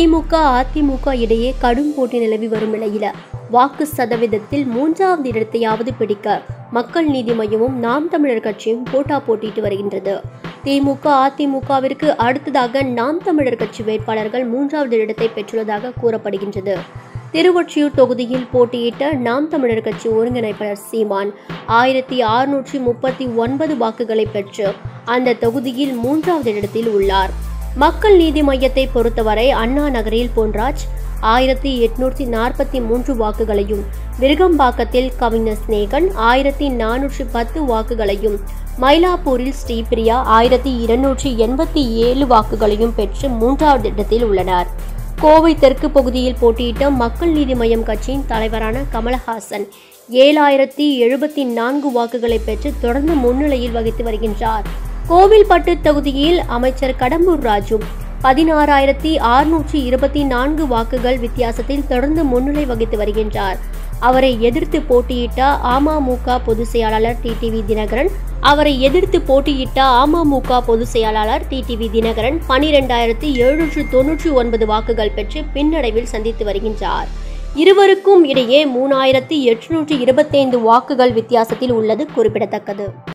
திமுக அதிமுக இடையே கடும் போட்டி நிலவி வரும் நிலையில வாக்கு சதவீதத்தில் மூன்றாவது இடத்தையாவது பிடிக்க மக்கள் நீதி மையமும் நாம் தமிழர் கட்சியும் போட்டா போட்டிட்டு வருகின்றது திமுக அதிமுகவிற்கு அடுத்ததாக நாம் தமிழர் கட்சி வேட்பாளர்கள் மூன்றாவது இடத்தை பெற்றுள்ளதாக கூறப்படுகின்றது திருவொற்றியூர் தொகுதியில் போட்டியிட்ட நாம் தமிழர் கட்சி ஒருங்கிணைப்பாளர் சீமான் ஆயிரத்தி அறுநூற்றி முப்பத்தி ஒன்பது வாக்குகளை பெற்று அந்த தொகுதியில் மூன்றாவது இடத்தில் உள்ளார் மக்கள் நீதி மையத்தை பொறுத்தவரை அண்ணா நகரில் பொன்ராஜ் ஆயிரத்தி எட்நூற்றி நாற்பத்தி மூன்று வாக்குகளையும் விருகம்பாக்கத்தில் கவிஞர் ஸ்நேகன் ஆயிரத்தி நானூற்றி பத்து வாக்குகளையும் மயிலாப்பூரில் ஸ்ரீபிரியா ஆயிரத்தி இருநூற்றி எண்பத்தி ஏழு வாக்குகளையும் பெற்று மூன்றாவது இடத்தில் உள்ளனர் கோவை தெற்கு பகுதியில் போட்டியிட்ட மக்கள் நீதி மய்யம் கட்சியின் தலைவரான கமலஹாசன் ஏழாயிரத்தி எழுபத்தி நான்கு வாக்குகளை பெற்று தொடர்ந்து முன்னிலையில் வகித்து வருகின்றார் கோவில்பட்டு தொகுதியில் அமைச்சர் கடம்பூர் ராஜு பதினாறாயிரத்தி அறுநூற்றி இருபத்தி நான்கு வாக்குகள் வித்தியாசத்தில் தொடர்ந்து முன்னிலை வகித்து வருகின்றார் அவரை எதிர்த்து போட்டியிட்ட அமமுக பொதுச் செயலாளர் டிடிவி தினகரன் அவரை எதிர்த்து போட்டியிட்ட அமமுக பொதுச் செயலாளர் டிடிவி தினகரன் பனிரெண்டாயிரத்தி எழுநூற்று தொன்னூற்றி ஒன்பது வாக்குகள் பெற்று பின்னடைவில் சந்தித்து வருகின்றார் இருவருக்கும் இடையே மூணாயிரத்தி எட்நூற்றி இருபத்தைந்து வாக்குகள் வித்தியாசத்தில் உள்ளது குறிப்பிடத்தக்கது